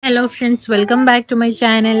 hello friends welcome back to my channel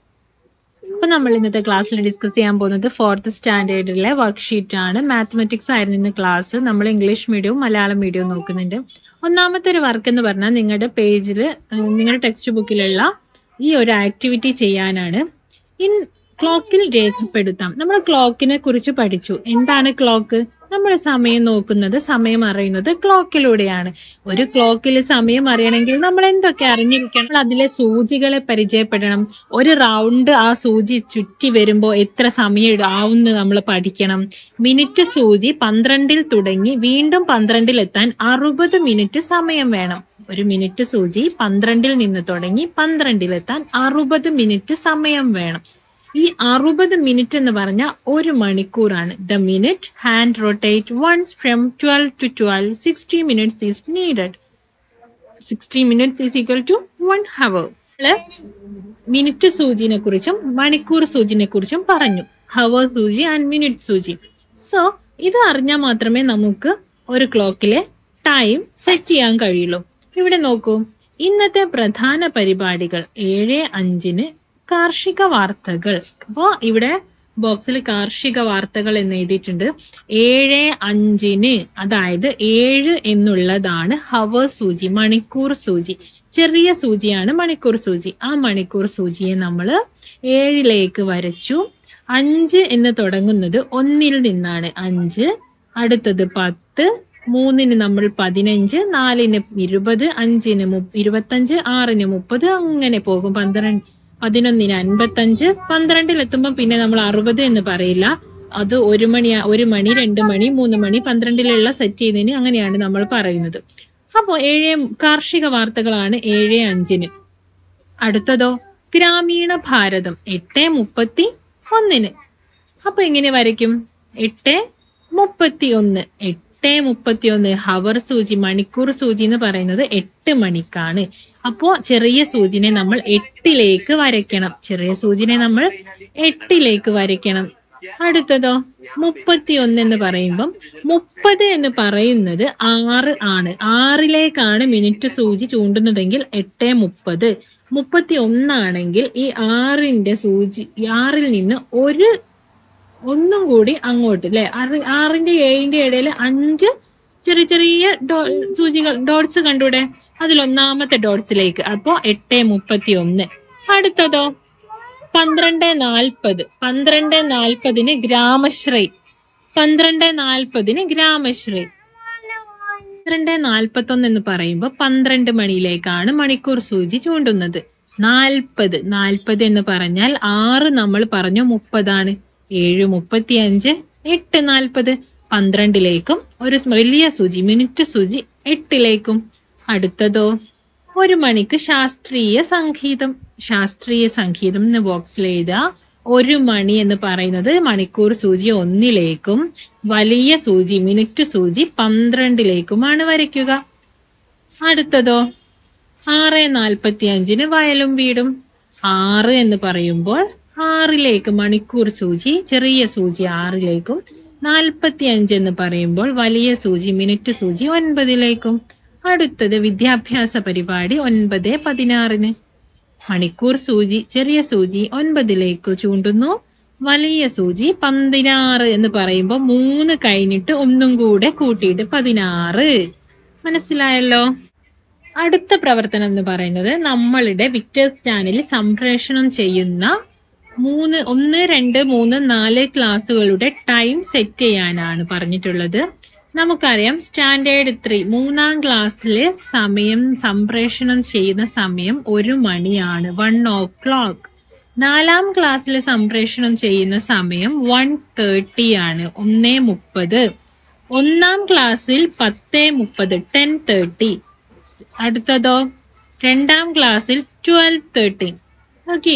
അപ്പൊ നമ്മൾ ഇന്നത്തെ ക്ലാസ്സിൽ ഡിസ്കസ് ചെയ്യാൻ പോകുന്നത് ഫോർത്ത് സ്റ്റാൻഡേർഡിലെ വർക്ക്ഷീറ്റ് ആണ് മാത്തമെറ്റിക്സ് ആയിരുന്നു ഇന്ന് ക്ലാസ് നമ്മൾ ഇംഗ്ലീഷ് മീഡിയവും മലയാളം മീഡിയവും നോക്കുന്നുണ്ട് ഒന്നാമത്തെ ഒരു വർക്ക് എന്ന് പറഞ്ഞാൽ നിങ്ങളുടെ പേജിൽ നിങ്ങളുടെ ടെക്സ്റ്റ് ബുക്കിലുള്ള ഈ ഒരു ആക്ടിവിറ്റി ചെയ്യാനാണ് ഇൻ ക്ലോക്കിൽ രേഖപ്പെടുത്താം നമ്മൾ ക്ലോക്കിനെ കുറിച്ച് പഠിച്ചു എന്താണ് ക്ലോക്ക് നമ്മൾ സമയം നോക്കുന്നത് സമയം അറിയുന്നത് ക്ലോക്കിലൂടെയാണ് ഒരു ക്ലോക്കിൽ സമയം അറിയണമെങ്കിൽ നമ്മൾ എന്തൊക്കെ അറിഞ്ഞിരിക്കണം നമ്മൾ അതിലെ സൂചികളെ പരിചയപ്പെടണം ഒരു റൗണ്ട് ആ സൂചി ചുറ്റി വരുമ്പോൾ എത്ര സമയം ആവുമെന്ന് നമ്മൾ പഠിക്കണം മിനിറ്റ് സൂചി പന്ത്രണ്ടിൽ തുടങ്ങി വീണ്ടും പന്ത്രണ്ടിൽ എത്താൻ അറുപത് മിനിറ്റ് സമയം വേണം ഒരു മിനിറ്റ് സൂചി പന്ത്രണ്ടിൽ നിന്ന് തുടങ്ങി പന്ത്രണ്ടിൽ എത്താൻ അറുപത് മിനിറ്റ് സമയം വേണം ഈ അറുപത് മിനിറ്റ് എന്ന് പറഞ്ഞാൽ ഒരു മണിക്കൂറാണ് the minute hand rotate once from twelve to twelve sixty minutes is needed sixty minutes is equal to one hour minute സൂചിനെ കുറിച്ചും മണിക്കൂർ സൂചിനെ കുറിച്ചും പറഞ്ഞു ഹവർ സൂചി ആൻഡ് മിനിറ്റ് സൂചി സോ ഇത് അറിഞ്ഞാൽ മാത്രമേ നമുക്ക് ഒരു ക്ലോക്കിലെ ടൈം സെറ്റ് ചെയ്യാൻ കഴിയുള്ളൂ ഇവിടെ നോക്കൂ ഇന്നത്തെ പ്രധാന പരിപാടികൾ ഏഴ് അഞ്ചിന് കാർഷിക വാർത്തകൾ അപ്പോ ഇവിടെ ബോക്സിൽ കാർഷിക വാർത്തകൾ എന്ന് എഴുതിയിട്ടുണ്ട് ഏഴ് അഞ്ചിന് അതായത് ഏഴ് എന്നുള്ളതാണ് ഹവർ സൂചി മണിക്കൂർ സൂചി ചെറിയ സൂചിയാണ് മണിക്കൂർ സൂചി ആ മണിക്കൂർ സൂചിയെ നമ്മൾ ഏഴിലേക്ക് വരച്ചു അഞ്ച് എന്ന് തുടങ്ങുന്നത് ഒന്നിൽ നിന്നാണ് അഞ്ച് അടുത്തത് പത്ത് മൂന്നിന് നമ്മൾ പതിനഞ്ച് നാലിന് ഇരുപത് അഞ്ചിന് മു ഇരുപത്തഞ്ച് ആറിന് മുപ്പത് അങ്ങനെ പോകും പന്ത്രണ്ട് പതിനൊന്നിന് അൻപത്തഞ്ച് പന്ത്രണ്ടിൽ എത്തുമ്പോൾ പിന്നെ നമ്മൾ അറുപത് എന്ന് പറയില്ല അത് ഒരു മണി ഒരു മണി രണ്ട് മണി മൂന്ന് മണി പന്ത്രണ്ടിലുള്ള സെറ്റ് ചെയ്തതിന് അങ്ങനെയാണ് നമ്മൾ പറയുന്നത് അപ്പോൾ ഏഴ് കാർഷിക വാർത്തകളാണ് ഏഴ് അഞ്ചിന് അടുത്തതോ ഗ്രാമീണ ഭാരതം എട്ട് മുപ്പത്തി ഒന്നിന് അപ്പൊ എങ്ങനെ വരയ്ക്കും എട്ട് മുപ്പത്തി ഒന്ന് എട്ട് മുപ്പത്തി ഒന്ന് ഹവർ സൂചി മണിക്കൂർ സൂചി എന്ന് പറയുന്നത് എട്ട് മണിക്കാണ് അപ്പോ ചെറിയ സൂചിനെ നമ്മൾ എട്ടിലേക്ക് വരയ്ക്കണം ചെറിയ സൂചിനെ നമ്മൾ എട്ടിലേക്ക് വരയ്ക്കണം അടുത്തതോ മുപ്പത്തി ഒന്ന് എന്ന് പറയുമ്പം മുപ്പത് എന്ന് പറയുന്നത് ആറ് ആണ് ആറിലേക്കാണ് മിനിറ്റ് സൂചി ചൂണ്ടുന്നതെങ്കിൽ എട്ട് മുപ്പത് മുപ്പത്തി ഒന്നാണെങ്കിൽ ഈ ആറിന്റെ സൂചി ആറിൽ നിന്ന് ഒരു ഒന്നും കൂടി അങ്ങോട്ട് അല്ലെ ആറിന്റെ ഏഴിന്റെ ഇടയിൽ അഞ്ച് ചെറിയ ചെറിയ ഡോ സൂചികൾ ഡോട്ട്സ് കണ്ടൂടെ അതിൽ ഒന്നാമത്തെ ഡോട്ട്സിലേക്ക് അപ്പോ എട്ട് മുപ്പത്തി ഒന്ന് അടുത്തതോ പന്ത്രണ്ട് നാൽപ്പത് പന്ത്രണ്ട് നാൽപ്പതിന് ഗ്രാമശ്രീ പന്ത്രണ്ട് നാൽപ്പതിന് ഗ്രാമശ്രീ പന്ത്രണ്ട് നാൽപ്പത്തി ഒന്ന് എന്ന് പറയുമ്പോൾ പന്ത്രണ്ട് മണിയിലേക്കാണ് മണിക്കൂർ സൂചി ചൂണ്ടുന്നത് നാൽപ്പത് നാൽപ്പത് എന്ന് പറഞ്ഞാൽ ആറ് നമ്മൾ പറഞ്ഞു മുപ്പതാണ് ഏഴ് മുപ്പത്തി അഞ്ച് എട്ട് നാൽപ്പത് പന്ത്രണ്ടിലേക്കും ഒരു വലിയ സൂചി മിനിറ്റ് സൂചി എട്ടിലേക്കും അടുത്തതോ ഒരു മണിക്ക് ശാസ്ത്രീയ സംഗീതം ശാസ്ത്രീയ സംഗീതം എന്ന് ബോക്സിൽ എഴുതുക ഒരു മണി എന്ന് പറയുന്നത് മണിക്കൂർ സൂചി ഒന്നിലേക്കും വലിയ സൂചി മിനിറ്റ് സൂചി പന്ത്രണ്ടിലേക്കുമാണ് വരയ്ക്കുക അടുത്തതോ ആറ് നാൽപ്പത്തി അഞ്ചിന് വയലും വീടും ആറ് എന്ന് പറയുമ്പോൾ ആറിലേക്ക് മണിക്കൂർ സൂചി ചെറിയ സൂചി ആറിലേക്കും നാൽപ്പത്തി അഞ്ച് എന്ന് പറയുമ്പോൾ വലിയ സൂചി മിനിറ്റ് സൂചി ഒൻപതിലേക്കും അടുത്തത് വിദ്യാഭ്യാസ പരിപാടി ഒൻപത് പതിനാറിന് മണിക്കൂർ സൂചി ചെറിയ സൂചി ഒൻപതിലേക്ക് ചൂണ്ടുന്നു വലിയ സൂചി പതിനാറ് എന്ന് പറയുമ്പോൾ മൂന്ന് കഴിഞ്ഞിട്ട് ഒന്നും കൂടെ കൂട്ടിയിട്ട് പതിനാറ് മനസ്സിലായല്ലോ അടുത്ത പ്രവർത്തനം എന്ന് പറയുന്നത് നമ്മളുടെ വിക്ടേഴ്സ് ചാനലിൽ സംപ്രേഷണം ചെയ്യുന്ന മൂന്ന് ഒന്ന് രണ്ട് മൂന്ന് നാല് ക്ലാസ്സുകളുടെ ടൈം സെറ്റ് ചെയ്യാനാണ് പറഞ്ഞിട്ടുള്ളത് നമുക്കറിയാം സ്റ്റാൻഡേർഡ് ത്രീ മൂന്നാം ക്ലാസ്സിലെ സമയം സംപ്രേഷണം ചെയ്യുന്ന സമയം ഒരു മണിയാണ് വൺ ഓ ക്ലോക്ക് നാലാം ക്ലാസ്സിൽ സംപ്രേഷണം ചെയ്യുന്ന സമയം വൺ തേർട്ടി ആണ് ഒന്നേ മുപ്പത് ഒന്നാം ക്ലാസ്സിൽ പത്ത് മുപ്പത് ടെൻ തേർട്ടി അടുത്തതോ രണ്ടാം ക്ലാസ്സിൽ ട്വൽവ് തേർട്ടി ഓക്കെ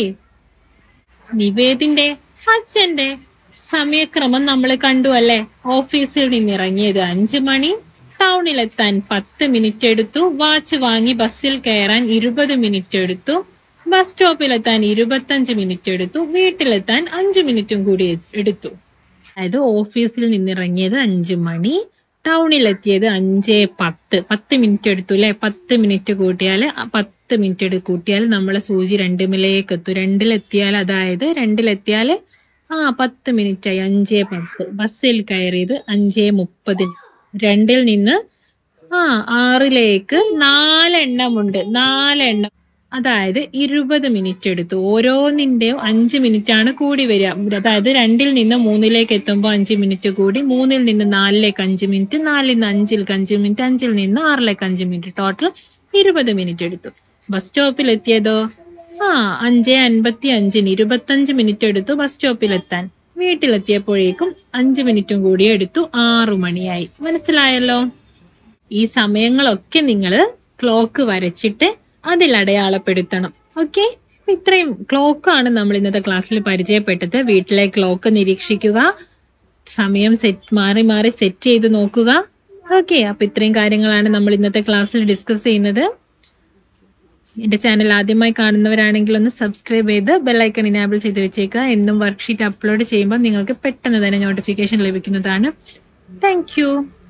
നിവേദിന്റെ അച്ഛന്റെ സമയക്രമം നമ്മൾ കണ്ടു അല്ലെ ഓഫീസിൽ നിന്നിറങ്ങിയത് അഞ്ചു മണി ടൗണിലെത്താൻ പത്ത് മിനിറ്റ് എടുത്തു വാച്ച് വാങ്ങി ബസ്സിൽ കയറാൻ ഇരുപത് മിനിറ്റ് എടുത്തു ബസ് സ്റ്റോപ്പിലെത്താൻ ഇരുപത്തഞ്ച് മിനിറ്റ് എടുത്തു വീട്ടിലെത്താൻ അഞ്ചു മിനിറ്റും കൂടി എടുത്തു അതായത് ഓഫീസിൽ നിന്നിറങ്ങിയത് അഞ്ചു മണി ടൗണിലെത്തിയത് അഞ്ച് പത്ത് പത്ത് മിനിറ്റ് എടുത്തു അല്ലെ പത്ത് മിനിറ്റ് കൂട്ടിയാൽ പത്ത് പത്ത് മിനിറ്റ് എടു കൂട്ടിയാൽ നമ്മളെ സൂചി രണ്ടുമിലേക്ക് എത്തും രണ്ടിലെത്തിയാൽ അതായത് രണ്ടിലെത്തിയാൽ ആ പത്ത് മിനിറ്റ് ആയി അഞ്ചേ പത്ത് ബസ്സിൽ കയറിയത് അഞ്ചേ മുപ്പതിന് രണ്ടിൽ നിന്ന് ആ ആറിലേക്ക് നാലെണ്ണമുണ്ട് നാലെണ്ണം അതായത് ഇരുപത് മിനിറ്റ് എടുത്തു ഓരോന്നിന്റെയും അഞ്ച് മിനിറ്റ് ആണ് കൂടി വരിക അതായത് രണ്ടിൽ നിന്ന് മൂന്നിലേക്ക് എത്തുമ്പോൾ അഞ്ച് മിനിറ്റ് കൂടി മൂന്നിൽ നിന്ന് നാലിലേക്ക് അഞ്ച് മിനിറ്റ് നാലിൽ നിന്ന് അഞ്ചിലേക്ക് അഞ്ച് മിനിറ്റ് അഞ്ചിൽ നിന്ന് ആറിലേക്ക് അഞ്ച് മിനിറ്റ് ടോട്ടൽ ഇരുപത് മിനിറ്റ് എടുത്തു ബസ് സ്റ്റോപ്പിൽ എത്തിയതോ ആ അഞ്ച് അൻപത്തി അഞ്ചിന് ഇരുപത്തഞ്ച് മിനിറ്റ് എടുത്തു ബസ് സ്റ്റോപ്പിൽ എത്താൻ വീട്ടിലെത്തിയപ്പോഴേക്കും അഞ്ച് മിനിറ്റും കൂടി എടുത്തു ആറു മണിയായി മനസ്സിലായല്ലോ ഈ സമയങ്ങളൊക്കെ നിങ്ങൾ ക്ലോക്ക് വരച്ചിട്ട് അതിൽ അടയാളപ്പെടുത്തണം ഓക്കെ ഇത്രയും ക്ലോക്കാണ് നമ്മൾ ഇന്നത്തെ ക്ലാസ്സിൽ പരിചയപ്പെട്ടത് വീട്ടിലെ ക്ലോക്ക് നിരീക്ഷിക്കുക സമയം സെറ്റ് മാറി മാറി സെറ്റ് ചെയ്ത് നോക്കുക ഓക്കെ അപ്പൊ ഇത്രയും കാര്യങ്ങളാണ് നമ്മൾ ഇന്നത്തെ ക്ലാസ്സിൽ ഡിസ്കസ് ചെയ്യുന്നത് എന്റെ ചാനൽ ആദ്യമായി കാണുന്നവരാണെങ്കിൽ ഒന്ന് സബ്സ്ക്രൈബ് ചെയ്ത് ബെല്ലൈക്കൺ ഇനാബിൾ ചെയ്ത് വെച്ചേക്കുക എന്നും വർക്ക്ഷീറ്റ് അപ്ലോഡ് ചെയ്യുമ്പോൾ നിങ്ങൾക്ക് പെട്ടെന്ന് തന്നെ നോട്ടിഫിക്കേഷൻ ലഭിക്കുന്നതാണ് താങ്ക്